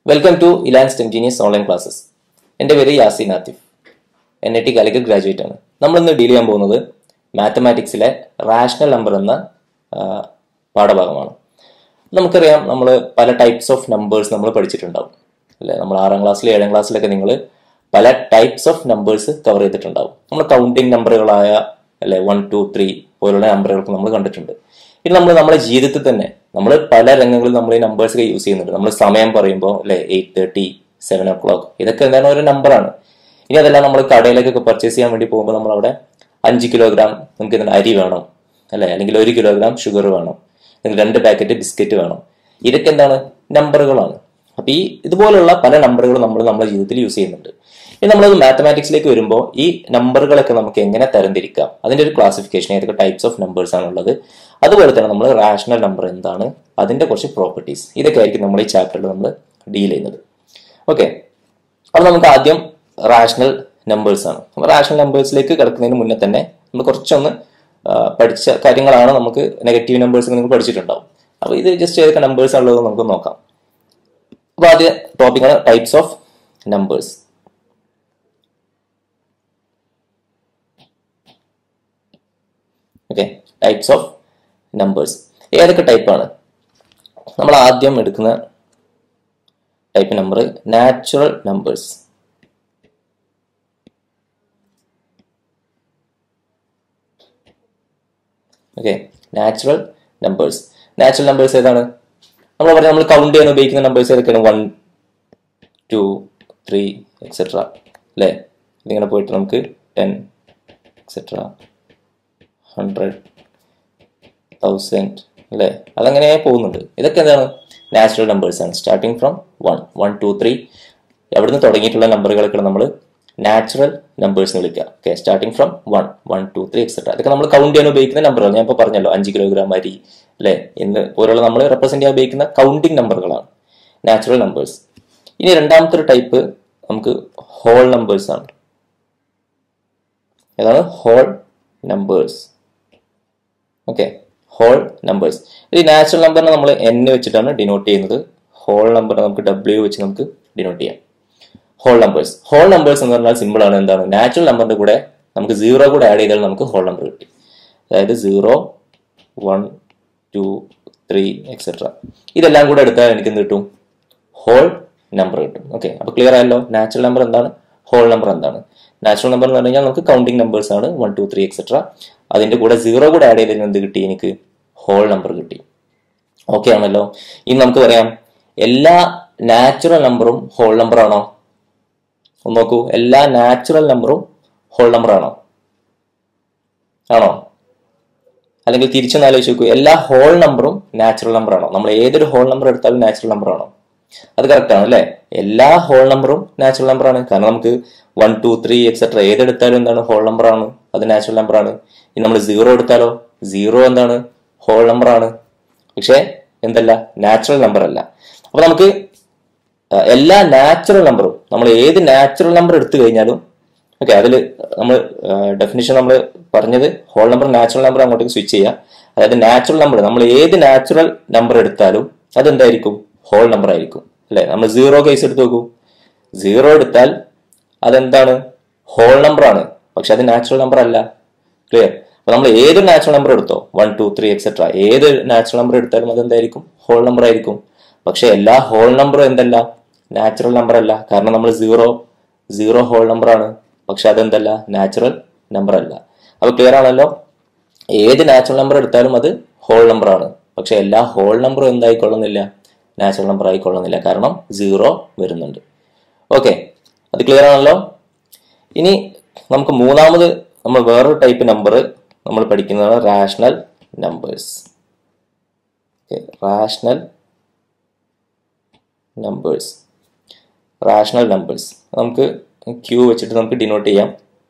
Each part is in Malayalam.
welcome to Elance ten genius online classes എൻ്റെ പേര് Yasin Athif N I T Calicut graduate ആണ് നമ്മളിന്ന് ഡീൽ ചെയ്യാൻ പോകുന്നത് മാത്തമാറ്റിക്സിലെ റാഷണൽ നമ്പർ എന്ന ആ, പാഠഭാഗമാണ് നമുക്കറിയാം നമ്മൾ പല ടൈപ്സ് ഓഫ് നമ്പേഴ്സ് നമ്മൾ പഠിച്ചിട്ടുണ്ടാവും അല്ലെ നമ്മൾ ആറാം ക്ലാസ്സിൽ ഏഴാം ക്ലാസ്സിലൊക്കെ നിങ്ങൾ പല ടൈപ്സ് ഓഫ് നമ്പേഴ്സ് കവർ ചെയ്തിട്ടുണ്ടാവും നമ്മൾ കൗണ്ടിങ് നമ്പറുകളായ അല്ലെ വൺ ടു ത്രീ പോലുള്ള നമ്പറുകളൊക്കെ നമ്മൾ കണ്ടിട്ടുണ്ട് ഇനി നമ്മൾ നമ്മുടെ ജീവിതത്തിൽ തന്നെ നമ്മൾ പല രംഗങ്ങളിൽ നമ്മൾ ഈ നമ്പേഴ്സ് ഒക്കെ യൂസ് ചെയ്യുന്നുണ്ട് നമ്മൾ സമയം പറയുമ്പോൾ അല്ലെ eight thirty seven o'clock ഇതൊക്കെ എന്താണ് ഒരു നമ്പറാണ് ഇനി അതെല്ലാം നമ്മൾ കടയിലേക്കൊക്കെ പർച്ചേസ് ചെയ്യാൻ വേണ്ടി പോകുമ്പോൾ നമ്മൾ അവിടെ അഞ്ച് കിലോഗ്രാം നമുക്ക് ഇതിന് അരി വേണം അല്ലെ അല്ലെങ്കിൽ ഒരു കിലോഗ്രാം ഷുഗർ വേണം അല്ലെങ്കിൽ രണ്ട് പാക്കറ്റ് ബിസ്ക്കറ്റ് വേണം ഇതൊക്കെ എന്താണ് നമ്പറുകളാണ് അപ്പൊ ഈ ഇതുപോലുള്ള പല നമ്പറുകളും നമ്മൾ നമ്മുടെ ജീവിതത്തിൽ യൂസ് ചെയ്യുന്നുണ്ട് ഇനി നമ്മളത് മാത്തമാറ്റിക്സിലേക്ക് വരുമ്പോൾ ഈ നമ്പറുകളൊക്കെ നമുക്ക് എങ്ങനെ തരംതിരിക്കാം അതിന്റെ ഒരു ക്ലാസിഫിക്കേഷൻ ഏതൊക്കെ ടൈപ്സ് ഓഫ് നമ്പേഴ്സ് ആണുള്ളത് അതുപോലെ തന്നെ നമ്മൾ റാഷണൽ നമ്പർ എന്താണ് അതിന്റെ കുറച്ച് പ്രോപ്പർട്ടീസ് ഇതൊക്കെ ആയിരിക്കും നമ്മൾ ഈ ചാപ്റ്ററിൽ നമ്മൾ ഡീൽ ചെയ്യുന്നത് ഓക്കെ അപ്പോൾ നമുക്ക് ആദ്യം റാഷണൽ നമ്പേഴ്സ് ആണ് അപ്പോൾ റാഷണൽ നമ്പേഴ്സിലേക്ക് കിടക്കുന്നതിന് മുന്നേ തന്നെ നമ്മൾ കുറച്ചൊന്ന് ആ, പഠിച്ച കാര്യങ്ങളാണ് നമുക്ക് നെഗറ്റീവ് നമ്പേഴ്സ് നിങ്ങൾ പഠിച്ചിട്ടുണ്ടാവും അപ്പോൾ ഇത് ജസ്റ്റ് ഏതൊക്കെ നമ്പേഴ്സ് ഉള്ളത് നമുക്ക് നോക്കാം അപ്പോൾ ആദ്യ ടോപ്പിക്കാണ് types of numbers okay types of numbers ഏതൊക്കെ ടൈപ്പാണ് നമ്മൾ ആദ്യം എടുക്കുന്ന type number natural numbers okay natural numbers natural numbers ഏതാണ് നമ്മൾ പറഞ്ഞ നമ്മൾ കൗണ്ട് ചെയ്യാൻ ഉപയോഗിക്കുന്ന നമ്പേഴ്സ് ഏതൊക്കെയാണ് വൺ ടു ത്രീ എക്സെട്ര അല്ലേ ഇതിങ്ങനെ പോയിട്ട് നമുക്ക് ടെൻ എക്സെട്ര ഹൺഡ്രഡ് തൗസൻഡ് അല്ലേ അതങ്ങനെ പോകുന്നുണ്ട് ഇതൊക്കെ എന്താണ് നാച്ചുറൽ നമ്പേഴ്സ് ആണ് starting from one one two three എവിടുന്ന് തുടങ്ങിയിട്ടുള്ള നമ്പറുകളൊക്കെ നമ്മൾ നാച്ചുറൽ നമ്പേഴ്സ് എന്ന് വിളിക്കുക okay starting from one one two three etcetera അതൊക്കെ നമ്മൾ കൗണ്ട് ചെയ്യാൻ ഉപയോഗിക്കുന്ന നമ്പറുകൾ ഞാൻ ഇപ്പോൾ പറഞ്ഞല്ലോ അഞ്ച് കിലോഗ്രാം അരി അല്ലേ എന്ന് പോലുള്ള നമ്മൾ റെപ്രസെന്റ് ചെയ്യാൻ ഉപയോഗിക്കുന്ന കൗണ്ടിങ് നമ്പറുകളാണ് നാച്ചുറൽ നമ്പേഴ്സ് ഇനി രണ്ടാമത്തെ ഒരു ടൈപ്പ് നമുക്ക് ഹോൾ നമ്പേഴ്സ് ആണ് ഏതാണ് whole numbers okay whole numbers ഈ നാച്ചുറൽ നമ്പറിനെ നമ്മൾ എൻ വെച്ചിട്ടാണ് ഡിനോട്ട് ചെയ്യുന്നത് ഹോൾ നമ്പറിനെ നമുക്ക് ഡബ്ല്യു വെച്ച് നമുക്ക് ഡിനോട്ട് ചെയ്യാം ഹോൾ നമ്പേഴ്സ് ഹോൾ നമ്പേഴ്സ് എന്ന് പറഞ്ഞാൽ സിമ്പിൾ ആണ് എന്താണ് നാച്ചുറൽ നമ്പറിന്റെ കൂടെ നമുക്ക് സീറോ കൂടെ ആഡ് ചെയ്താൽ നമുക്ക് ഹോൾ നമ്പർ കിട്ടി അതായത് zero one two three etcetera ഇതെല്ലാം കൂടെ എടുത്താൽ എനിക്ക് എന്ത് കിട്ടും ഹോൾ നമ്പർ കിട്ടും ഓക്കെ അപ്പൊ ക്ലിയർ ആയല്ലോ നാച്ചുറൽ നമ്പർ എന്താണ് ഹോൾ നമ്പർ എന്താണ് നാച്ചുറൽ നമ്പർ എന്ന് പറഞ്ഞു കഴിഞ്ഞാൽ നമുക്ക് കൗണ്ടിങ് നമ്പേഴ്സ് ആണ് വൺ ടു ത്രീ എക്സെട്ര അതിന്റെ കൂടെ സീറോ കൂടെ ആഡ് ചെയ്തതിന് എന്ത് കിട്ടി എനിക്ക് ഹോൾ നമ്പർ കിട്ടി ഓക്കെ ആണല്ലോ ഇനി നമുക്ക് പറയാം എല്ലാ നാച്ചുറൽ നമ്പറും ഹോൾ നമ്പർ ആണോ ഒന്ന് നോക്കൂ എല്ലാ നാച്ചുറൽ നമ്പറും ഹോൾ നമ്പർ ആണോ ആണോ അല്ലെങ്കിൽ തിരിച്ചൊന്ന് ആലോചിച്ച് നോക്കൂ എല്ലാ ഹോൾ നമ്പറും നാച്ചുറൽ നമ്പർ ആണോ നമ്മൾ ഏതൊരു ഹോൾ നമ്പർ എടുത്താലും നാച്ചുറൽ നമ്പർ ആണോ അത് കറക്റ്റ് ആണ് അല്ലേ എല്ലാ ഹോൾ നമ്പറും നാച്ചുറൽ നമ്പർ ആണ് കാരണം നമുക്ക് വൺ ടു ത്രീ എക്സെട്ര ഏതെടുത്താലും എന്താണ് ഹോൾ നമ്പർ ആണ് അത് നാച്ചുറൽ നമ്പർ ആണ് ഇനി നമ്മൾ സീറോ എടുത്താലോ സീറോ എന്താണ് ഹോൾ നമ്പർ ആണ് പക്ഷേ എന്തല്ല നാച്ചുറൽ നമ്പർ അല്ല അപ്പൊ നമുക്ക് ആ, എല്ലാ നാച്ചുറൽ നമ്പറും നമ്മൾ ഏത് നാച്ചുറൽ നമ്പർ എടുത്തു കഴിഞ്ഞാലും ഓക്കെ അതിൽ നമ്മൾ ഡെഫിനിഷൻ നമ്മൾ പറഞ്ഞത് ഹോൾ നമ്പർ നാച്ചുറൽ നമ്പർ അങ്ങോട്ടേക്ക് സ്വിച്ച് ചെയ്യുക അതായത് നാച്ചുറൽ നമ്പർ നമ്മൾ ഏത് നാച്ചുറൽ നമ്പർ എടുത്താലും അതെന്തായിരിക്കും ഹോൾ നമ്പർ ആയിരിക്കും അല്ലെ നമ്മൾ സീറോ കേസ് എടുത്ത് നോക്കൂ സീറോ എടുത്താൽ അതെന്താണ് ഹോൾ നമ്പർ ആണ് പക്ഷെ അത് നാച്ചുറൽ നമ്പർ അല്ല ക്ലിയർ അപ്പൊ നമ്മൾ ഏത് നാച്ചുറൽ നമ്പർ എടുത്തോ വൺ ടു ത്രീ എക്സെട്ര ഏത് നാച്ചുറൽ നമ്പർ എടുത്താലും അതെന്തായിരിക്കും ഹോൾ നമ്പർ ആയിരിക്കും പക്ഷെ എല്ലാ ഹോൾ നമ്പറും എന്തല്ല നാച്ചുറൽ നമ്പർ അല്ല കാരണം നമ്മൾ സീറോ സീറോ ഹോൾ നമ്പർ ആണ് പക്ഷെ അതെന്തല്ല നാച്ചുറൽ നമ്പർ അല്ല അപ്പൊ ക്ലിയർ ആണല്ലോ ഏത് നാച്ചുറൽ നമ്പർ എടുത്താലും അത് ഹോൾ നമ്പർ ആണ് പക്ഷെ എല്ലാ ഹോൾ നമ്പറും എന്തായിക്കൊള്ളുന്നില്ല നാച്ചുറൽ നമ്പർ ആയിക്കൊള്ളുന്നില്ല കാരണം സീറോ വരുന്നുണ്ട് ഓക്കെ അത് ക്ലിയർ ആണല്ലോ ഇനി നമുക്ക് മൂന്നാമത് നമ്മൾ വേറൊരു ടൈപ്പ് നമ്പർ നമ്മൾ പഠിക്കുന്നതാണ് rational numbers rational numbers rational numbers നമുക്ക് ക്യൂ വെച്ചിട്ട് നമുക്ക് ഡിനോട്ട് ചെയ്യാം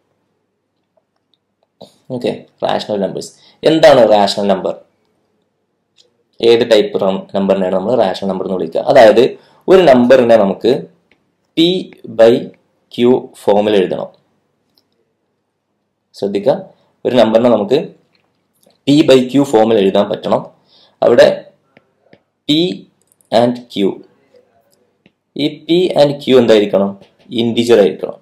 ഓക്കെ റാഷണൽ നമ്പേഴ്സ് എന്താണ് റാഷണൽ നമ്പർ ഏത് ടൈപ്പ് നമ്പറിനെയാണ് നമ്മൾ റാഷണൽ നമ്പർ എന്ന് വിളിക്കുക അതായത് ഒരു നമ്പറിനെ നമുക്ക് പി ബൈ ക്യൂ ഫോമിൽ എഴുതണം ശ്രദ്ധിക്കുക ഒരു നമ്പറിനെ നമുക്ക് പി ബൈ ക്യൂ ഫോമിൽ എഴുതാൻ പറ്റണം അവിടെ പി ആൻഡ് ക്യൂ ഈ പി ആൻഡ് ക്യൂ എന്തായിരിക്കണം ഇൻഡിജർ ആയിരിക്കണം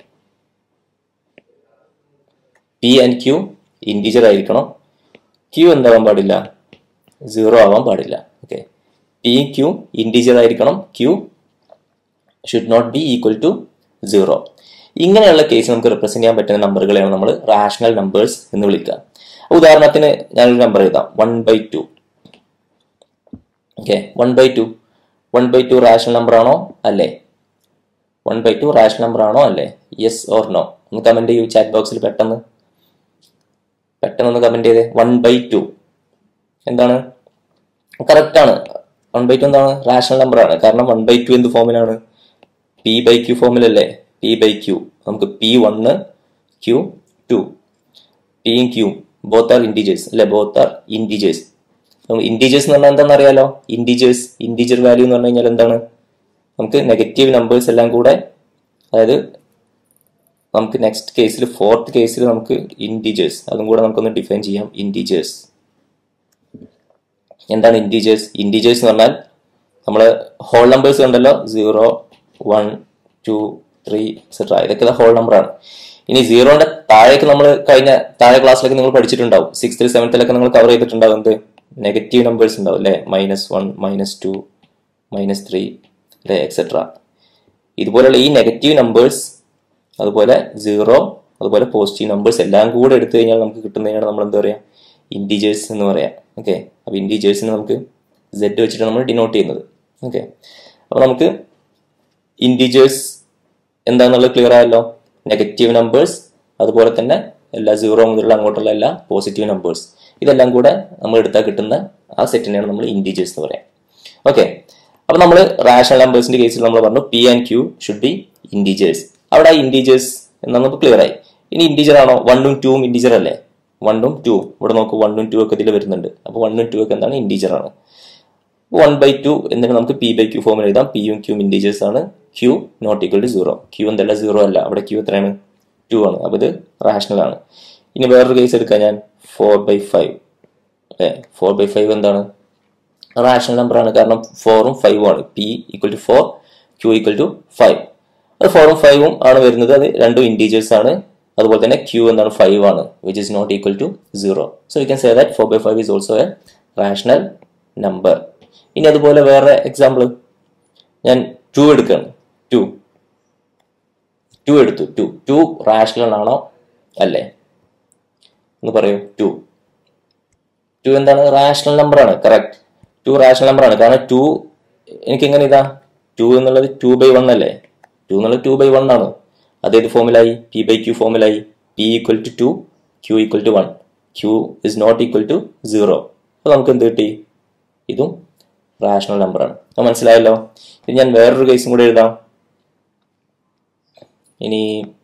പി ആൻഡ് ക്യൂ ഇൻഡിജർ ആയിരിക്കണം ക്യൂ എന്താവാൻ പാടില്ല സീറോ ആവാൻ പാടില്ല ഓക്കെ പി ക്യൂ ഇൻഡിജർ ആയിരിക്കണം Q should not be equal to zero ഇങ്ങനെയുള്ള കേസ് നമുക്ക് റെപ്രസെന്റ് ചെയ്യാൻ പറ്റുന്ന നമ്പറുകളെയാണ് നമ്മൾ റാഷണൽ നമ്പേഴ്സ് എന്ന് വിളിക്കുക ഉദാഹരണത്തിന് ഞാനൊരു നമ്പർ എഴുതാം one by two okay one by two one by two rational number ആണോ അല്ലേ one by two rational number ആണോ അല്ലേ യെസ് ഓർ നോ ഒന്ന് കമന്റ് ചെയ്യൂ ചാറ്റ് ബോക്സിൽ പെട്ടെന്ന് പെട്ടെന്ന് ഒന്ന് കമന്റ് ചെയ്തേ വൺ ബൈ ടു എന്താണ് കറക്റ്റ് ആണ് വൺ ബൈ ടു എന്താണ് റാഷണൽ നമ്പർ ആണ് കാരണം വൺ ബൈ ടു എന്ത് ഫോമിലാണ് പി ബൈ ക്യൂ ഫോമിലല്ലേ പി ബൈ ക്യൂ നമുക്ക് പി വണ്ണ് ക്യൂ ടു പിയും ക്യൂ ബോത്ത് ആർ ഇൻഡിജേഴ്സ് അല്ലെ ബോത്ത് ആർ ഇൻഡിജേഴ്സ് ഇൻഡിജേഴ്സ് എന്ന് പറഞ്ഞാൽ എന്താണെന്ന് അറിയാലോ ഇൻഡിജേഴ്സ് ഇൻഡിജർ വാല്യൂ എന്ന് പറഞ്ഞു കഴിഞ്ഞാൽ എന്താണ് നമുക്ക് നെഗറ്റീവ് നമ്പേഴ്സ് എല്ലാം കൂടെ അതായത് നമുക്ക് നെക്സ്റ്റ് കേസിൽ ഫോർത്ത് കേസിൽ നമുക്ക് ഇൻഡിജേഴ്സ് അതും കൂടെ നമുക്കൊന്ന് ഡിഫൈൻ ചെയ്യാം ഇൻഡിജേഴ്സ് എന്താണ് ഇൻഡിജേഴ്സ് ഇൻഡിജേഴ്സ് എന്ന് പറഞ്ഞാൽ നമ്മൾ ഹോൾ നമ്പേഴ്സ് കണ്ടല്ലോ zero one two three etcetera ഇതൊക്കെ ഹോൾ നമ്പറാണ് ഇനി സീറോന്റെ താഴേക്ക് നമ്മൾ കഴിഞ്ഞ താഴെ ക്ലാസ്സിലൊക്കെ നിങ്ങൾ പഠിച്ചിട്ടുണ്ടാവും സിക്സ്ത്തിൽ സെവൻത്തിലൊക്കെ നിങ്ങൾ കവർ ചെയ്തിട്ടുണ്ടാവും എന്ത് നെഗറ്റീവ് നമ്പേഴ്സ് ഉണ്ടാവും അല്ലേ minus one minus two minus three അല്ലെ എക്സെട്ര ഇതുപോലെയുള്ള ഈ നെഗറ്റീവ് നമ്പേഴ്സ് അതുപോലെ സീറോ അതുപോലെ പോസിറ്റീവ് നമ്പേഴ്സ് എല്ലാം കൂടെ എടുത്തു കഴിഞ്ഞാൽ നമുക്ക് കിട്ടുന്നതിനാണ് നമ്മൾ എന്താ പറയുക ഇൻഡിജേഴ്സ് എന്ന് പറയാം ഓക്കെ അപ്പോൾ ഇൻഡിജേഴ്സിന് നമുക്ക് സെഡ് വെച്ചിട്ട് നമ്മൾ ഡിനോട്ട് ചെയ്യുന്നത് ഓക്കെ അപ്പോൾ നമുക്ക് ഇൻഡിജേഴ്സ് എന്താണെന്നുള്ളത് ക്ലിയർ ആയല്ലോ നെഗറ്റീവ് നമ്പേഴ്സ് അതുപോലെ തന്നെ എല്ലാ സീറോ മുതലുള്ള അങ്ങോട്ടുള്ള എല്ലാ പോസിറ്റീവ് നമ്പേഴ്സ് ഇതെല്ലാം കൂടെ നമ്മൾ എടുത്താൽ കിട്ടുന്ന ആ സെറ്റിനെയാണ് നമ്മൾ ഇൻഡിജേഴ്സ് എന്ന് പറയാം ഓക്കെ അപ്പൊ നമ്മൾ റാഷണൽ നമ്പേഴ്സിന്റെ കേസിൽ നമ്മൾ പറഞ്ഞു P and Q should be integers അവിടെ ഇൻഡിജേഴ്സ് എന്ന് നമുക്ക് ക്ലിയർ ആയി ഇനി ഇൻഡിജർ ആണോ വണ്ണും ടൂവും ഇൻഡിജർ അല്ലേ വണ്ണും ടൂ ഇവിടെ നോക്കൂ വണ്ണും ടൂ ഒക്കെ ഇതിൽ വരുന്നുണ്ട് അപ്പോൾ വണ്ണും ടൂ ഒക്കെ എന്താണ് ഇൻഡിജർ ആണ് വൺ ബൈ ടു എന്നിട്ട് നമുക്ക് പി ബൈ ക്യൂ ഫോമിൽ എഴുതാം പിയും ക്യൂം ഇൻഡിജേഴ്സ് ആണ് Q not equal to zero Q എന്തല്ല സീറോ അല്ല അവിടെ ക്യൂ എത്രയാണ് ടു ആണ് അപ്പോൾ ഇത് റാഷണൽ ആണ് ഇനി വേറൊരു കേസ് എടുക്കാം ഞാൻ ഫോർ ബൈ ഫൈവ് അല്ലേ ഫോർ ബൈ ഫൈവ് എന്താണ് റാഷണൽ നമ്പർ ആണ് കാരണം ഫോറും ഫൈവും ആണ് P equal to four Q equal to five അത് ഫോറും ഫൈവും ആണ് വരുന്നത് അത് രണ്ടും ഇൻറ്റീജേഴ്സ് ആണ് അതുപോലെ തന്നെ ക്യൂ എന്താണ് ഫൈവ് ആണ് which is not equal to zero so you can say that four by five is also a rational number ഇനി അതുപോലെ വേറെ എക്സാമ്പിൾ ഞാൻ ടു എടുക്കുകയാണ് ടു ടു എടുത്തു ടു ടു റാഷണൽ ആണോ അല്ലേ എന്ന് പറയൂ ടു ടു എന്താണ് റാഷണൽ നമ്പർ ആണ് കറക്റ്റ് ടു റാഷണൽ നമ്പർ ആണ് കാരണം ടു എനിക്ക് എങ്ങനെ ഇതാ ടു എന്നുള്ളത് ടു ബൈ വൺ അല്ലേ ടു എന്നുള്ളത് ടു ബൈ വൺ ആണ് അതേത് ഫോമിലായി പി ബൈ ക്യൂ ഫോമിലായി P equal to two Q equal to one Q is not equal to zero അപ്പോൾ നമുക്ക് എന്ത് കിട്ടി ഇതും റാഷണൽ നമ്പർ ആണ് അത് മനസ്സിലായല്ലോ ഇനി ഞാൻ വേറൊരു കേസും കൂടെ എഴുതാം ഇനി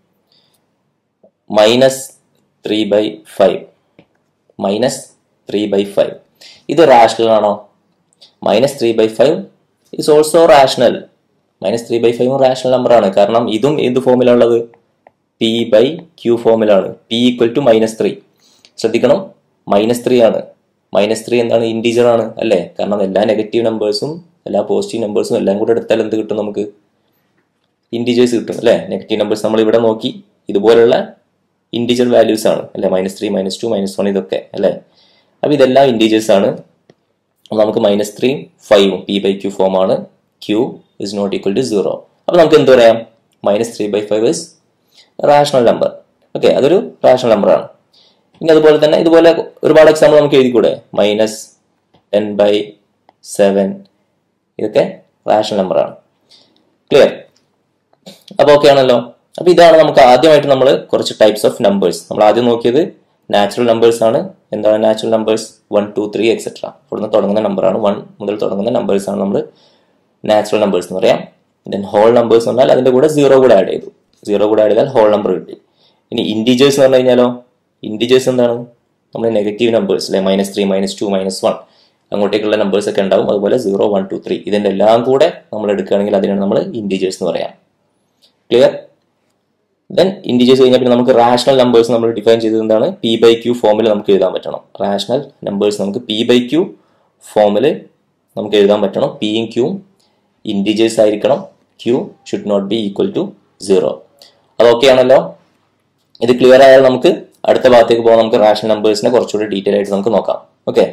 minus three by five minus three by five ഇത് റാഷണൽ ആണോ minus three by five is also rational minus three by ഫൈവും റാഷണൽ നമ്പർ ആണ് കാരണം ഇതും ഏത് ഫോമിലുള്ളത് പി ബൈ ക്യൂ ഫോമിലാണ് P equal to minus three ശ്രദ്ധിക്കണം മൈനസ് ത്രീ ആണ് മൈനസ് ത്രീ എന്താണ് ഇൻറ്റീജർ ആണ് അല്ലേ കാരണം എല്ലാ നെഗറ്റീവ് നമ്പേഴ്സും എല്ലാ പോസിറ്റീവ് നമ്പേഴ്സും എല്ലാം കൂടെ എടുത്താൽ എന്ത് കിട്ടും നമുക്ക് ഇൻറ്റീജേഴ്സ് കിട്ടും അല്ലേ നെഗറ്റീവ് നമ്പേഴ്സ് നമ്മൾ ഇവിടെ നോക്കി ഇതുപോലുള്ള ഇൻറ്റീജർ വാല്യൂസ് ആണ് അല്ലേ minus three minus two minus one ഇതൊക്കെ അല്ലേ അപ്പോൾ ഇതെല്ലാം ഇൻറ്റീജേഴ്സ് ആണ് അപ്പോൾ നമുക്ക് മൈനസ് ത്രീ ഫൈവും പി ബൈ ക്യൂ ഫോം ആണ് Q is not equal to zero അപ്പോൾ നമുക്ക് എന്ത് പറയാം minus three by five is rational number okay അതൊരു റാഷണൽ നമ്പർ ആണ് ഇനി അതുപോലെ തന്നെ ഇതുപോലെ ഒരുപാട് എക്സാമ്പിൾ നമുക്ക് എഴുതിക്കൂടെ മൈനസ് ടെൻ ബൈ സെവൻ ഇതൊക്കെ റാഷണൽ നമ്പർ ആണ് ക്ലിയർ അപ്പോൾ ഓക്കെ ആണല്ലോ അപ്പോൾ ഇതാണ് നമുക്ക് ആദ്യമായിട്ട് നമ്മൾ കുറച്ച് ടൈപ്സ് ഓഫ് നമ്പേഴ്സ് നമ്മൾ ആദ്യം നോക്കിയത് നാച്ചുറൽ നമ്പേഴ്സ് ആണ് എന്താണ് natural numbers one two three etcetera ഇവിടുന്ന് തുടങ്ങുന്ന നമ്പറാണ് വൺ മുതൽ തുടങ്ങുന്ന നമ്പേഴ്സ് ആണ് നമ്മൾ നാച്ചുറൽ നമ്പേഴ്സ് എന്ന് പറയാം ദെൻ ഹോൾ നമ്പേഴ്സ് പറഞ്ഞാൽ അതിന്റെ കൂടെ സീറോ കൂടെ ആഡ് ചെയ്തു സീറോ കൂടെ ആഡ് ചെയ്താൽ ഹോൾ നമ്പർ കിട്ടി ഇനി ഇൻഡിജേഴ്സ് എന്ന് പറഞ്ഞു കഴിഞ്ഞാലോ ഇൻഡിജേഴ്സ് എന്താണ് നമ്മൾ നെഗറ്റീവ് നമ്പേഴ്സ് അല്ലെ minus three minus two minus one അങ്ങോട്ടേക്കുള്ള നമ്പേഴ്സ് ഒക്കെ ഉണ്ടാവും അതുപോലെ സീറോ വൺ ടു ത്രീ ഇതിന്റെ എല്ലാം കൂടെ നമ്മൾ എടുക്കുകയാണെങ്കിൽ അതിനാണ് നമ്മൾ ഇൻഡിജേഴ്സ് എന്ന് പറയാം ക്ലിയർ ദെൻ ഇൻഡിജേഴ്സ് കഴിഞ്ഞാൽ പിന്നെ നമുക്ക് റാഷണൽ നമ്പേഴ്സ് നമ്മൾ ഡിഫൈൻ ചെയ്തത് എന്താണ് പി ബൈ ക്യൂ ഫോമിൽ നമുക്ക് എഴുതാൻ പറ്റണം റാഷണൽ നമ്പേഴ്സ് നമുക്ക് പി ബൈ ക്യൂ ഫോമിൽ നമുക്ക് എഴുതാൻ പറ്റണം പിയും ക്യൂവും ഇൻഡിജേഴ്സ് ആയിരിക്കണം Q should not be equal to zero അത് ഓക്കെ ആണല്ലോ ഇത് ക്ലിയർ ആയാൽ നമുക്ക് അടുത്ത ഭാഗത്തേക്ക് പോകാം നമുക്ക് റാഷണൽ നമ്പേഴ്സിനെ കുറച്ചുകൂടി ഡീറ്റെയിൽ ആയിട്ട് നമുക്ക് നോക്കാം ഓക്കെ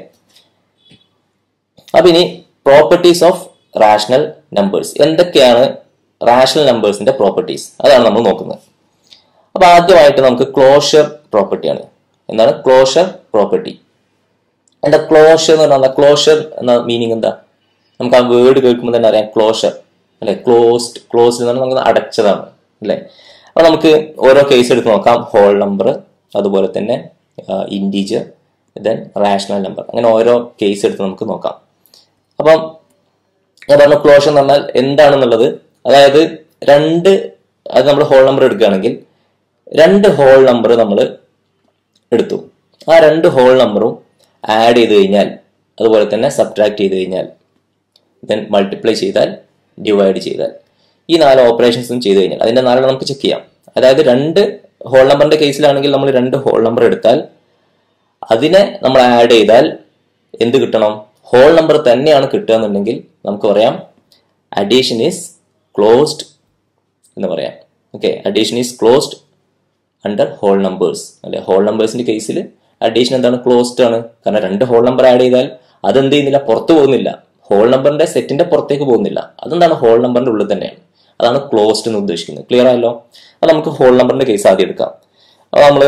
അപ്പൊ ഇനി പ്രോപ്പർട്ടീസ് ഓഫ് റാഷണൽ നമ്പേഴ്സ് എന്തൊക്കെയാണ് റാഷണൽ നമ്പേഴ്സിന്റെ പ്രോപ്പർട്ടീസ് അതാണ് നമ്മൾ നോക്കുന്നത് അപ്പൊ ആദ്യമായിട്ട് നമുക്ക് ക്ലോഷർ പ്രോപ്പർട്ടിയാണ് എന്താണ് ക്ലോഷർ പ്രോപ്പർട്ടി എന്താ ക്ലോഷർ എന്ന് പറഞ്ഞാൽ ക്ലോഷർ എന്ന മീനിങ് എന്താ നമുക്ക് ആ വേർഡ് കേൾക്കുമ്പോൾ തന്നെ അറിയാം ക്ലോഷർ അല്ലെ ക്ലോസ്ഡ് ക്ലോസ്ഡ് എന്ന് പറഞ്ഞാൽ നമുക്ക് അടച്ചതാണ് അല്ലെ അപ്പൊ നമുക്ക് ഓരോ കേസ് എടുത്ത് നോക്കാം ഹോൾ നമ്പർ അതുപോലെ തന്നെ ഇൻറ്റീജർ ദെൻ റാഷണൽ നമ്പർ അങ്ങനെ ഓരോ കേസ് എടുത്ത് നമുക്ക് നോക്കാം അപ്പം ഞാൻ പറഞ്ഞ ക്ലോഷർ എന്ന് പറഞ്ഞാൽ എന്താണെന്നുള്ളത് അതായത് രണ്ട് അത് നമ്മൾ ഹോൾ നമ്പർ എടുക്കുകയാണെങ്കിൽ രണ്ട് ഹോൾ നമ്പർ നമ്മൾ എടുത്തു ആ രണ്ട് ഹോൾ നമ്പറും ആഡ് ചെയ്ത് കഴിഞ്ഞാൽ അതുപോലെ തന്നെ സബ്ട്രാക്ട് ചെയ്ത് കഴിഞ്ഞാൽ ദെൻ മൾട്ടിപ്ലൈ ചെയ്താൽ ഡിവൈഡ് ചെയ്താൽ ഈ നാല് ഓപ്പറേഷൻസും ചെയ്ത് കഴിഞ്ഞാൽ അതിന്റെ നാലെണ്ണം നമുക്ക് ചെക്ക് ചെയ്യാം അതായത് രണ്ട് ഹോൾ നമ്പറിന്റെ കേസിലാണെങ്കിൽ നമ്മൾ രണ്ട് ഹോൾ നമ്പർ എടുത്താൽ അതിനെ നമ്മൾ ആഡ് ചെയ്താൽ എന്ത് കിട്ടണം ഹോൾ നമ്പർ തന്നെയാണ് കിട്ടുക എന്നുണ്ടെങ്കിൽ നമുക്ക് പറയാം അഡീഷൻ ഈസ് ക്ലോസ്ഡ് എന്ന് പറയാം okay addition is closed under whole numbers അല്ലെ ഹോൾ നമ്പേഴ്സിന്റെ കേസിൽ അഡീഷൻ എന്താണ് ക്ലോസ്ഡ് ആണ് കാരണം രണ്ട് ഹോൾ നമ്പർ ആഡ് ചെയ്താൽ അതെന്ത് ചെയ്യുന്നില്ല പുറത്തു പോകുന്നില്ല ഹോൾ നമ്പറിന്റെ സെറ്റിന്റെ പുറത്തേക്ക് പോകുന്നില്ല അതെന്താണ് ഹോൾ നമ്പറിന്റെ ഉള്ളിൽ തന്നെയാണ് അതാണ് ക്ലോസ്ഡ് എന്ന് ഉദ്ദേശിക്കുന്നത് ക്ലിയർ ആയല്ലോ അത് നമുക്ക് ഹോൾ നമ്പറിന്റെ കേസ് ആദ്യം എടുക്കാം അപ്പോൾ നമ്മൾ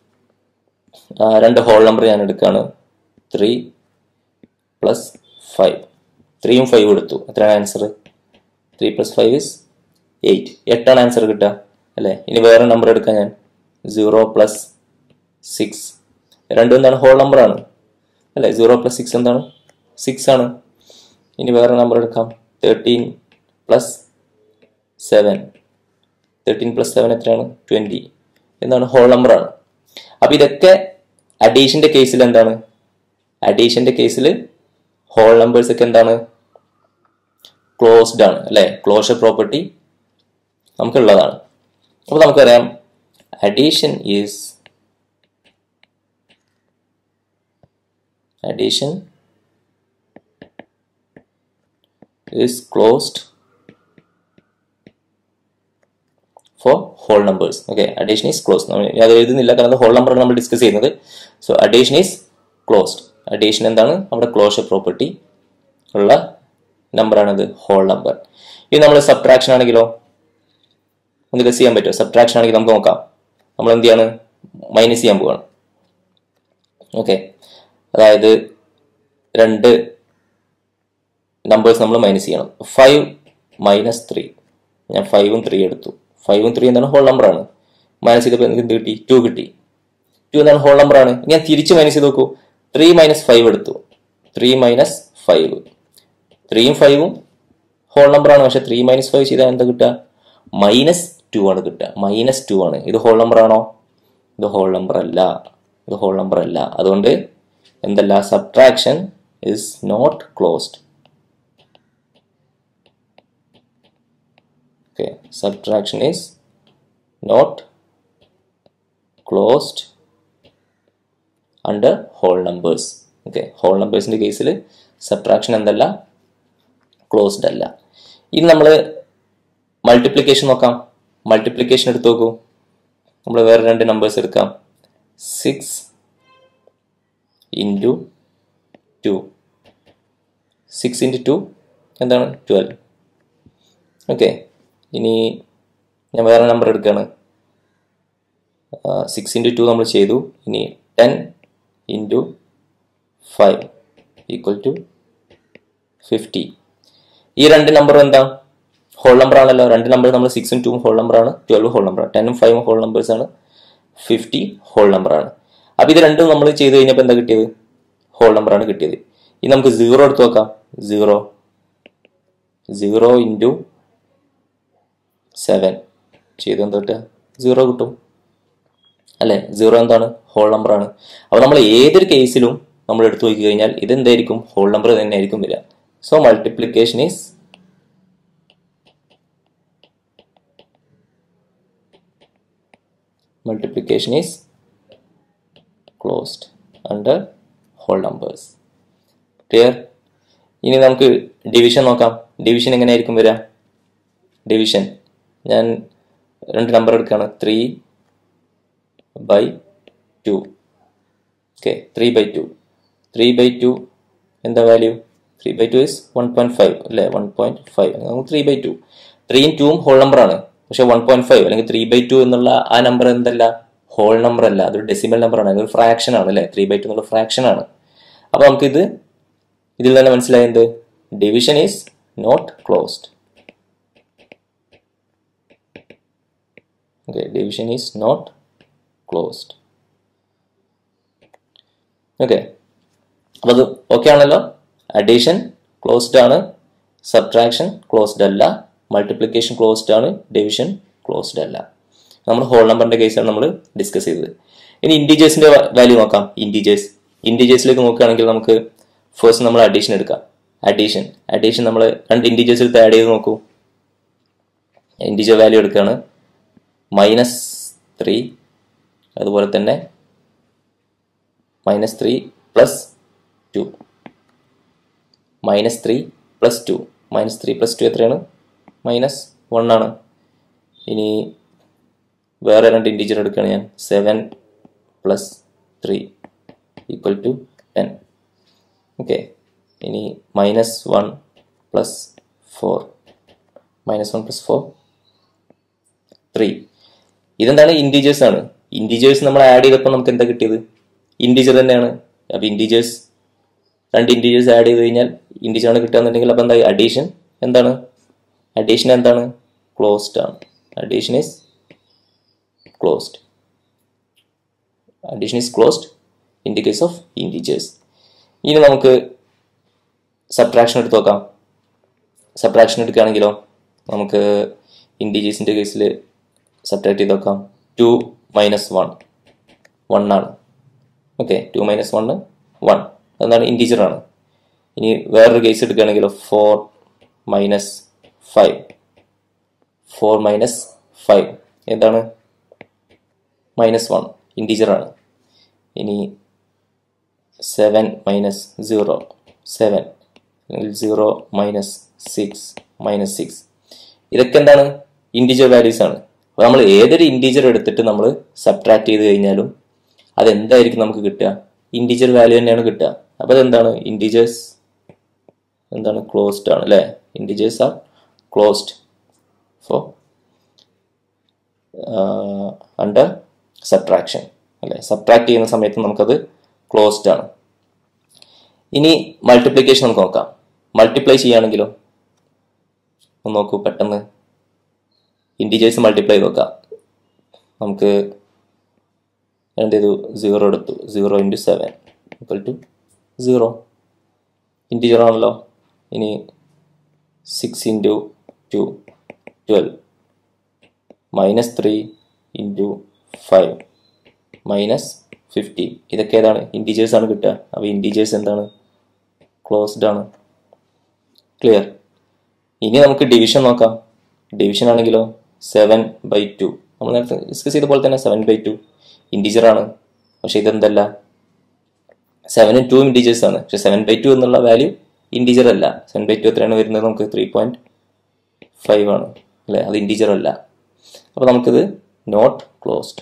രണ്ട് ഹോൾ നമ്പർ ഞാൻ എടുക്കുകയാണ് ത്രീ പ്ലസ് ഫൈവ് ത്രീയും ഫൈവ് എടുത്തു എത്രയാണ് answer three plus five is eight എട്ടാണ് ആൻസർ കിട്ടുക അല്ലേ ഇനി വേറെ നമ്പർ എടുക്കാം ഞാൻ സീറോ പ്ലസ് സിക്സ് രണ്ടും എന്താണ് ഹോൾ നമ്പർ ആണ് അല്ലേ സീറോ പ്ലസ് സിക്സ് എന്താണ് സിക്സ് ആണ് ഇനി വേറെ നമ്പർ എടുക്കാം thirteen plus seven thirteen plus seven എത്രയാണ് ട്വൻറ്റി എന്താണ് ഹോൾ നമ്പർ ആണ് അപ്പം ഇതൊക്കെ അഡീഷന്റെ കേസിൽ എന്താണ് അഡീഷന്റെ കേസിൽ ഹോൾ നമ്പേഴ്സ് ഒക്കെ എന്താണ് ക്ലോസ്ഡ് ആണ് അല്ലെ ക്ലോഷർ പ്രോപ്പർട്ടി നമുക്കുള്ളതാണ് അപ്പോൾ നമുക്കറിയാം addition is addition is closed for whole numbers okay addition is closed നമ്മൾ ഇനി അത് എഴുതുന്നില്ല കാരണം ഹോൾ നമ്പർ നമ്മൾ ഡിസ്കസ് ചെയ്യുന്നത് so addition is closed addition എന്താണ് നമ്മുടെ ക്ലോഷർ പ്രോപ്പർട്ടി ഉള്ള നമ്പറാണിത് ഹോൾ നമ്പർ ഇനി നമ്മൾ സബ്ട്രാക്ഷൻ ആണെങ്കിലോ ഒന്ന് ഗസ് ചെയ്യാൻ പറ്റുമോ സബ്ട്രാക്ഷൻ ആണെങ്കിൽ നമുക്ക് നോക്കാം നമ്മൾ എന്ത് ചെയ്യാണ് മൈനസ് ചെയ്യാൻ പോവാണ് ഓക്കെ അതായത് രണ്ട് നമ്പേഴ്സ് നമ്മൾ മൈനസ് ചെയ്യണം ഫൈവ് മൈനസ് ത്രീ ഞാൻ ഫൈവും ത്രീ എടുത്തു ഫൈവും ത്രീ എന്താണ് ഹോൾ നമ്പറാണ് മൈനസ് ചെയ്തപ്പോൾ എനിക്ക് എന്ത് കിട്ടി ടു കിട്ടി ടു എന്താണ് ഹോൾ നമ്പറാണ് ഞാൻ തിരിച്ച് മൈനസ് ചെയ്ത് നോക്കൂ ത്രീ മൈനസ് ഫൈവ് എടുത്തു ത്രീ മൈനസ് ഫൈവ് ത്രീയും ഫൈവും ഹോൾ നമ്പറാണ് പക്ഷെ ത്രീ മൈനസ് ഫൈവ് ചെയ്താൽ എന്താ കിട്ടുക മൈനസ് ടു ആണ് കിട്ടുക മൈനസ് ടു ആണ് ഇത് ഹോൾ നമ്പർ ആണോ ഇത് ഹോൾ നമ്പർ അല്ല ഇത് ഹോൾ നമ്പർ അല്ല അതുകൊണ്ട് എന്തല്ല subtraction is not closed okay subtraction is not closed under whole numbers okay whole നമ്പേഴ്സിന്റെ കേസിൽ സബ്ട്രാക്ഷൻ എന്തല്ല ക്ലോസ്ഡ് അല്ല ഇനി നമ്മൾ മൾട്ടിപ്ലിക്കേഷൻ നോക്കാം മൾട്ടിപ്ലിക്കേഷൻ എടുത്ത് നോക്കൂ നമ്മൾ വേറെ രണ്ട് നമ്പേഴ്സ് എടുക്കാം six into two six into two എന്താണ് ട്വൽവ് ഓക്കെ ഇനി ഞാൻ വേറെ നമ്പർ എടുക്കുകയാണ് സിക്സ് ഇൻറ്റു ടു നമ്മൾ ചെയ്തു ഇനി ten into five equal to fifty ഈ രണ്ട് നമ്പർ എന്താ ഹോൾ നമ്പർ ആണല്ലോ രണ്ട് നമ്പർ നമ്മൾ സിക്സും ടൂവും ഹോൾ നമ്പർ ആണ് ട്വൽവ് ഹോൾ നമ്പർ ടെനും ഫൈവും ഹോൾ നമ്പേഴ്സ് ആണ് ഫിഫ്റ്റി ഹോൾ നമ്പർ ആണ് അപ്പോൾ ഇത് രണ്ടും നമ്മൾ ചെയ്ത് കഴിഞ്ഞപ്പോൾ എന്താ കിട്ടിയത് ഹോൾ നമ്പർ ആണ് കിട്ടിയത് ഇനി നമുക്ക് സീറോ എടുത്ത് നോക്കാം സീറോ സീറോ ഇൻറ്റു സെവൻ ചെയ്ത് എന്താ കിട്ടുക സീറോ കിട്ടും അല്ലെ സീറോ എന്താണ് ഹോൾ നമ്പർ ആണ് അപ്പോൾ നമ്മൾ ഏതൊരു കേസിലും നമ്മൾ എടുത്തു നോക്കി കഴിഞ്ഞാൽ ഇത് എന്തായിരിക്കും ഹോൾ നമ്പർ തന്നെ ആയിരിക്കും വരിക so multiplication is multiplication is closed under whole numbers clear ഇനി നമുക്ക് ഡിവിഷൻ നോക്കാം ഡിവിഷൻ എങ്ങനെയായിരിക്കും വരിക ഡിവിഷൻ ഞാൻ രണ്ട് നമ്പർ എടുക്കുകയാണ് three by two okay three by two three by two എന്താ value three by two is one point five അല്ലേ one point five three by two ത്രീയും ടൂവും ഹോൾ നമ്പർ ആണ് പക്ഷെ വൺ പോയിന്റ് ഫൈവ് അല്ലെങ്കിൽ ത്രീ ബൈ ടു എന്നുള്ള ആ നമ്പർ എന്തല്ല ഹോൾ നമ്പർ അല്ല അതൊരു ഡെസിമൽ നമ്പർ ആണ് അതൊരു ഫ്രാക്ഷൻ ആണ് അല്ലേ ത്രീ ബൈ ടു എന്നുള്ള ഫ്രാക്ഷൻ ആണ് അപ്പൊ നമുക്കിത് ഇതിൽ തന്നെ മനസ്സിലായത് division is not closed okay division is not closed okay അപ്പോൾ അത് ഓക്കെ ആണല്ലോ അഡീഷൻ ക്ലോസ്ഡ് ആണ് സബ്ട്രാക്ഷൻ ക്ലോസ്ഡ് അല്ല മൾട്ടിപ്ലിക്കേഷൻ ക്ലോസ്ഡ് ആണ് ഡിവിഷൻ ക്ലോസ്ഡ് അല്ല നമ്മൾ ഹോൾ നമ്പറിന്റെ കേസാണ് നമ്മൾ ഡിസ്കസ് ചെയ്തത് ഇനി ഇൻഡിജേഴ്സിന്റെ വാല്യൂ നോക്കാം ഇൻഡിജേഴ്സ് ഇൻഡിജേഴ്സിലേക്ക് നോക്കുകയാണെങ്കിൽ നമുക്ക് ഫസ്റ്റ് നമ്മൾ അഡീഷൻ എടുക്കാം അഡീഷൻ അഡീഷൻ നമ്മൾ രണ്ട് ഇൻഡിജേഴ്സ് എടുത്ത് ആഡ് ചെയ്ത് നോക്കൂ ഇൻഡിജർ വാല്യൂ എടുക്കുകയാണ് മൈനസ് ത്രീ അതുപോലെ തന്നെ minus three plus two minus three plus two minus three plus two എത്രയാണ് മൈനസ് വൺ ആണ് ഇനി വേറെ രണ്ട് ഇൻറ്റീജർ എടുക്കുകയാണ് ഞാൻ seven plus three equal to ten okay ഇനി minus one plus four minus one plus four three ഇതെന്താണ് ഇൻറ്റീജേഴ്സ് ആണ് ഇൻറ്റീജേഴ്സ് നമ്മൾ ആഡ് ചെയ്തപ്പോൾ നമുക്ക് എന്താ കിട്ടിയത് ഇൻറ്റീജർ തന്നെയാണ് അപ്പോൾ ഇൻറ്റീജേഴ്സ് രണ്ട് ഇൻറ്റീജേഴ്സ് ആഡ് ചെയ്ത് കഴിഞ്ഞാൽ ഇൻറ്റീജർ ആണ് കിട്ടുകയെന്നുണ്ടെങ്കിൽ അപ്പോൾ എന്തായി അഡീഷൻ എന്താണ് അഡീഷൻ എന്താണ് ക്ലോസ്ഡ് ആണ് addition is closed addition is closed in the case of integers ഇനി നമുക്ക് സബ്ട്രാക്ഷൻ എടുത്ത് നോക്കാം സബ്ട്രാക്ഷൻ എടുക്കുകയാണെങ്കിലോ നമുക്ക് ഇൻറ്റീജേഴ്സിൻ്റെ കേസിൽ സബ്ട്രാക്ട് ചെയ്ത് നോക്കാം ടു മൈനസ് വൺ വൺ ആണ് okay two minus one one അതാണ് ഇൻറ്റീജർ ആണ് ഇനി വേറൊരു കേസ് എടുക്കുകയാണെങ്കിലോ four minus five four minus five എന്താണ് മൈനസ് വൺ ഇൻറ്റീജർ ആണ് ഇനി സെവൻ മൈനസ് സീറോ സെവൻ അല്ലെങ്കിൽ zero minus six minus six ഇതൊക്കെ എന്താണ് ഇൻറ്റീജർ വാല്യൂസ് ആണ് അപ്പോൾ നമ്മൾ ഏതൊരു ഇൻറ്റീജർ എടുത്തിട്ട് നമ്മൾ സബ്ട്രാക്ട് ചെയ്ത് കഴിഞ്ഞാലും അതെന്തായിരിക്കും നമുക്ക് കിട്ടുക ഇൻറ്റീജർ വാല്യൂ തന്നെയാണ് കിട്ടുക അപ്പോൾ അതെന്താണ് ഇൻറ്റീജേഴ്സ് എന്താണ് ക്ലോസ്ഡ് ആണ് അല്ലേ integers are closed for under subtraction അല്ലെ സബ്ട്രാക്ട് ചെയ്യുന്ന സമയത്ത് നമുക്കത് ക്ലോസ്ഡ് ആണ് ഇനി മൾട്ടിപ്ലിക്കേഷൻ നമുക്ക് നോക്കാം മൾട്ടിപ്ലൈ ചെയ്യുകയാണെങ്കിലോ ഒന്ന് നോക്കൂ പെട്ടെന്ന് ഇൻറ്റീജേഴ്സ് മൾട്ടിപ്ലൈ ചെയ്ത് നോക്കാം നമുക്ക് എന്ത് ചെയ്തു സീറോ എടുത്തു zero into seven equal to zero integer ആണല്ലോ ഇനി six into two twelve minus three into five minus fifty ഇതൊക്കെ ഏതാണ് ഇൻറ്റീജേഴ്സ് ആണ് കിട്ടുക അപ്പോൾ ഇൻറ്റീജേഴ്സ് എന്താണ് ക്ലോസ്ഡ് ആണ് ക്ലിയർ ഇനി നമുക്ക് ഡിവിഷൻ നോക്കാം ഡിവിഷൻ ആണെങ്കിലോ സെവൻ ബൈ ടു നമ്മൾ നേരത്തെ ഡിസ്കസ് ചെയ്ത പോലെ തന്നെ സെവൻ ബൈ ടു ഇൻറ്റീജർ ആണ് പക്ഷെ ഇതെന്തല്ല സെവനും ടു ഇൻറ്റീജേഴ്സ് ആണ് പക്ഷെ സെവൻ ബൈ ടു എന്നുള്ള വാല്യൂ ഇൻറ്റീജർ അല്ല സെവൻ ബൈ ടു എത്രയാണ് വരുന്നത് നമുക്ക് ത്രീ പോയിന്റ് ഫൈവ് ആണ് അല്ലേ അത് ഇൻറ്റീജർ അല്ല അപ്പോൾ നമുക്കിത് നോട്ട് ക്ലോസ്ഡ്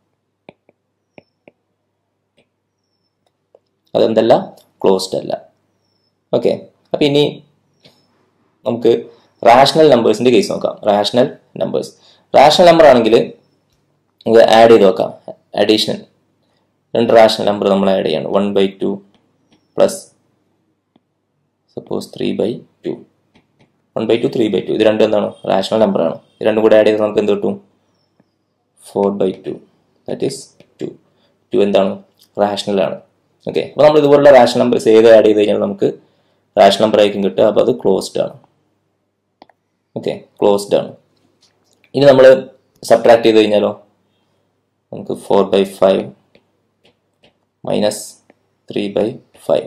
അതെന്തല്ല ക്ലോസ്ഡ് അല്ല ഓക്കെ അപ്പം ഇനി നമുക്ക് റാഷണൽ നമ്പേഴ്സിന്റെ കേസ് നോക്കാം റാഷണൽ നമ്പേഴ്സ് റാഷണൽ നമ്പർ ആണെങ്കിൽ നമുക്ക് ആഡ് ചെയ്ത് നോക്കാം അഡീഷണൽ രണ്ട് റാഷണൽ നമ്പർ നമ്മൾ ആഡ് ചെയ്യണം one by two plus suppose three by two one by two three by two ഇത് രണ്ടും എന്താണ് റാഷണൽ നമ്പർ ആണ് ഇത് രണ്ടും കൂടെ ആഡ് ചെയ്ത് നമുക്ക് എന്ത് കിട്ടും four by two that is two two എന്താണ് റാഷണൽ ആണ് ഓക്കെ അപ്പോൾ നമ്മൾ ഇതുപോലുള്ള റാഷണൽ നമ്പേഴ്സ് ഏത് ആഡ് ചെയ്ത് കഴിഞ്ഞാൽ നമുക്ക് റാഷണൽ നമ്പർ ആയിരിക്കും കിട്ടുക അപ്പോൾ അത് ക്ലോസ്ഡ് ആണ് ഓക്കെ ക്ലോസ്ഡ് ആണ് ഇനി നമ്മൾ സബ്ട്രാക്ട് ചെയ്ത് കഴിഞ്ഞാലോ നമുക്ക് four by five minus three by five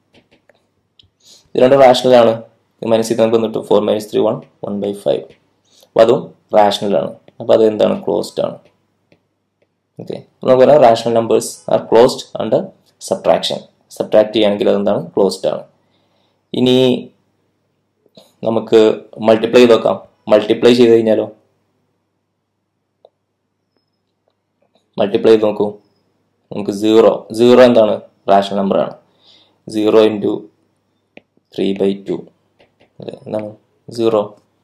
ഇത് രണ്ടും റാഷണൽ ആണ് മൈനസ് ചെയ്ത് നമുക്ക് കിട്ടും four minus three one one by five അപ്പോൾ അതും റാഷണൽ ആണ് അപ്പോൾ അത് എന്താണ് ക്ലോസ്ഡ് ആണ് ഓക്കെ നമുക്ക് പറയാം rational numbers are closed under subtraction subtract ചെയ്യുകയാണെങ്കിൽ അതെന്താണ് ക്ലോസ്ഡ് ആണ് ഇനി നമുക്ക് മൾട്ടിപ്ലൈ ചെയ്ത് നോക്കാം മൾട്ടിപ്ലൈ ചെയ്ത് കഴിഞ്ഞാലോ മൾട്ടിപ്ലൈ ചെയ്ത് നോക്കൂ നമുക്ക് സീറോ സീറോ എന്താണ് റാഷണൽ നമ്പർ ആണ് zero into three by two എന്താണ് സീറോ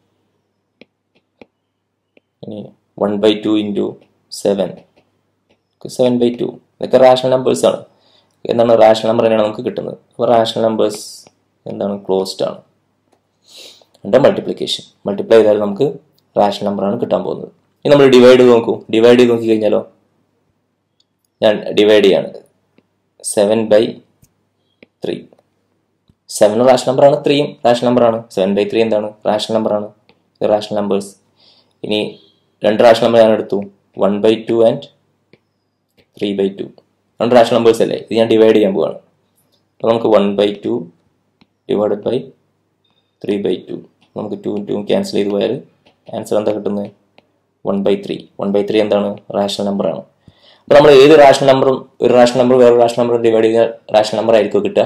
ഇനി one by two into seven seven by two ഇതൊക്കെ റാഷണൽ നമ്പേഴ്സ് ആണ് എന്താണ് റാഷണൽ നമ്പർ തന്നെയാണ് നമുക്ക് കിട്ടുന്നത് അപ്പോൾ റാഷണൽ നമ്പേഴ്സ് എന്താണ് ക്ലോസ്ഡ് ആണ് എൻ്റെ മൾട്ടിപ്ലിക്കേഷൻ മൾട്ടിപ്ലൈ ചെയ്താൽ നമുക്ക് റാഷണൽ നമ്പറാണ് കിട്ടാൻ പോകുന്നത് ഇനി നമ്മൾ ഡിവൈഡ് ചെയ്ത് നോക്കൂ ഡിവൈഡ് ചെയ്ത് നോക്കി കഴിഞ്ഞാലോ ഞാൻ ഡിവൈഡ് ചെയ്യാണ് seven by three seven rational നമ്പറാണ് ത്രീയും റാഷണൽ നമ്പറാണ് സെവൻ ബൈ ത്രീ എന്താണ് റാഷണൽ നമ്പറാണ് റാഷണൽ നമ്പേഴ്സ് ഇനി രണ്ട് റാഷണൽ നമ്പർ ഞാൻ എടുത്തു one by two and three by two രണ്ട് റാഷണൽ നമ്പേഴ്സ് അല്ലേ ഇത് ഞാൻ ഡിവൈഡ് ചെയ്യാൻ പോവാണ് അപ്പോൾ നമുക്ക് one by two divided by three by two നമുക്ക് ടു ടു ക്യാൻസൽ ചെയ്ത് പോയാൽ ആൻസർ എന്താ കിട്ടുന്നത് one by three one by three എന്താണ് റാഷണൽ നമ്പറാണ് അപ്പോൾ നമ്മൾ ഏത് റാഷണൽ നമ്പറും ഒരു റാഷണൽ നമ്പർ വേറെ റാഷണൽ നമ്പർ ഡിവൈഡ് ചെയ്ത റാഷണൽ നമ്പർ ആയിരിക്കും കിട്ടുക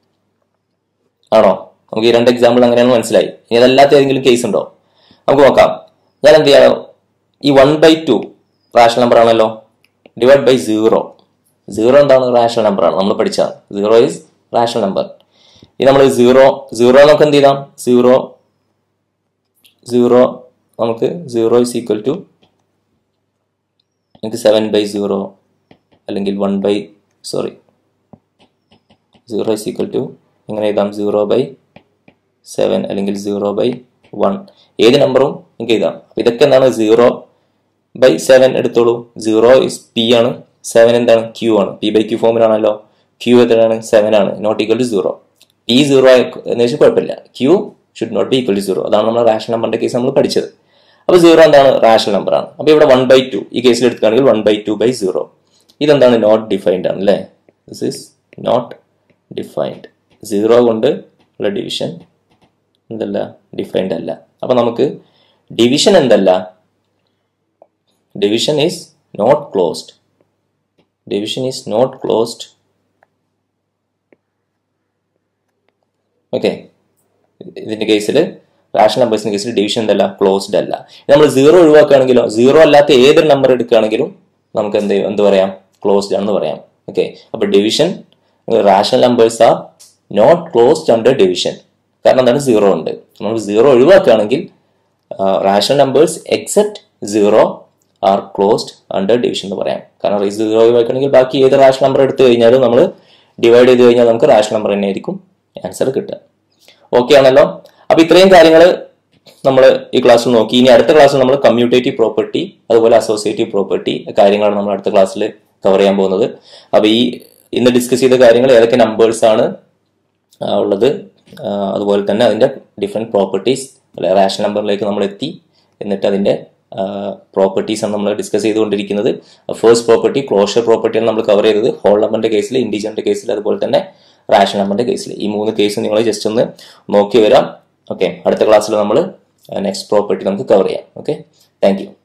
ആണോ നമുക്ക് ഈ രണ്ട് എക്സാമ്പിൾ അങ്ങനെയാണ് മനസ്സിലായി ഇനി അതല്ലാത്ത ഏതെങ്കിലും കേസ് ഉണ്ടോ നമുക്ക് നോക്കാം ഞാൻ എന്ത് ചെയ്യാം ഈ one by two rational number ആണല്ലോ ഡിവൈഡ് ബൈ സീറോ സീറോ എന്താണ് റാഷണൽ നമ്പർ ആണ് നമ്മൾ പഠിച്ചത് സീറോ ഈസ് റാഷണൽ നമ്പർ ഇനി നമ്മൾ സീറോ സീറോ നമുക്ക് എന്ത് ചെയ്താം സീറോ സീറോ നമുക്ക് സീറോ ഇസ് ഈക്വൽ ടു നമുക്ക് സെവൻ ബൈ സീറോ അല്ലെങ്കിൽ one by sorry zero is equal to എങ്ങനെ എഴുതാം സീറോ ബൈ സെവൻ അല്ലെങ്കിൽ സീറോ ബൈ വൺ ഏത് നമ്പറും നിങ്ങൾക്ക് എഴുതാം അപ്പൊ ഇതൊക്കെ എന്താണ് സീറോ ബൈ സെവൻ എടുത്തോളൂ സീറോ ഇസ് പി ആണ് സെവൻ എന്താണ് ക്യൂ ആണ് പി ബൈ ക്യൂ ഫോമിലാണല്ലോ ക്യൂ എത്രയാണ് സെവൻ ആണ് not equal to zero P zero എന്ന് വെച്ചാൽ കുഴപ്പമില്ല Q should not be equal to zero അതാണ് നമ്മൾ റാഷണൽ നമ്പറിന്റെ കേസ് നമ്മൾ പഠിച്ചത് അപ്പോൾ സീറോ എന്താണ് റാഷണൽ നമ്പർ ആണ് അപ്പോൾ ഇവിടെ വൺ ബൈ ടു ഈ കേസിൽ എടുക്കുകയാണെങ്കിൽ one by two by zero ഇതെന്താണ് നോട്ട് ഡിഫൈൻഡ് ആണ് അല്ലേ this is not defined zero കൊണ്ട് ഉള്ള ഡിവിഷൻ എന്തല്ല ഡിഫൈൻഡ് അല്ല അപ്പൊ നമുക്ക് ഡിവിഷൻ എന്തല്ല division is not closed division is not closed okay ഇതിന്റെ കേസിൽ റാഷണൽ നമ്പേഴ്സിന്റെ കേസിൽ ഡിവിഷൻ എന്തല്ല ക്ലോസ്ഡ് അല്ല നമ്മൾ സീറോ ഒഴിവാക്കുകയാണെങ്കിലോ സീറോ അല്ലാത്ത ഏതൊരു നമ്പർ എടുക്കുകയാണെങ്കിലും നമുക്ക് എന്ത് എന്ത് പറയാം ക്ലോസ്ഡ് ആണെന്ന് പറയാം ഓക്കെ അപ്പൊ division rational numbers are not closed under division കാരണം എന്താണ് സീറോ ഉണ്ട് നമ്മൾ സീറോ ഒഴിവാക്കുകയാണെങ്കിൽ rational numbers except zero are closed under division എന്ന് പറയാം കാരണം സീറോ ഒഴിവാക്കുകയാണെങ്കിൽ ബാക്കി ഏത് റാഷണൽ നമ്പർ എടുത്തു കഴിഞ്ഞാലും നമ്മൾ ഡിവൈഡ് ചെയ്ത് കഴിഞ്ഞാൽ നമുക്ക് റാഷണൽ നമ്പർ തന്നെ ആയിരിക്കും ആൻസർ കിട്ടുക ഓക്കെ ആണല്ലോ അപ്പൊ ഇത്രയും കാര്യങ്ങൾ നമ്മൾ ഈ ക്ലാസ്സിൽ നോക്കി ഇനി അടുത്ത ക്ലാസ്സിൽ നമ്മൾ കമ്മ്യൂട്ടേറ്റീവ് പ്രോപ്പർട്ടി അതുപോലെ അസോസിയേറ്റീവ് പ്രോപ്പർട്ടി കാര്യങ്ങളാണ് നമ്മൾ അടുത്ത ക്ലാസ്സിൽ കവർ ചെയ്യാൻ പോകുന്നത് അപ്പൊ ഈ ഇന്ന് ഡിസ്കസ് ചെയ്ത കാര്യങ്ങൾ ഏതൊക്കെ നമ്പേഴ്സ് ആണ് ആ, ഉള്ളത് ആ, അതുപോലെ തന്നെ അതിന്റെ ഡിഫറെന്റ് പ്രോപ്പർട്ടീസ് അല്ലെ റാഷണൽ നമ്പറിലേക്ക് നമ്മൾ എത്തി എന്നിട്ട് അതിന്റെ പ്രോപ്പർട്ടീസ് ആണ് നമ്മൾ ഡിസ്കസ് ചെയ്തുകൊണ്ടിരിക്കുന്നത് ഫേസ്റ്റ് പ്രോപ്പർട്ടി ക്ലോഷർ പ്രോപ്പർട്ടിയാണ് നമ്മൾ കവർ ചെയ്തത് ഹോൾ നമ്പറിന്റെ കേസിൽ ഇൻഡിജറിന്റെ കേസിൽ അതുപോലെ തന്നെ റാഷണൽ നമ്പറിന്റെ കേസിൽ ഈ മൂന്ന് കേസ് നിങ്ങൾ ജസ്റ്റ് ഒന്ന് നോക്കി വരാം ഓക്കെ അടുത്ത ക്ലാസ്സിൽ നമ്മൾ നെക്സ്റ്റ് പ്രോപ്പർട്ടി നമുക്ക് കവർ ചെയ്യാം ഓക്കെ താങ്ക് യു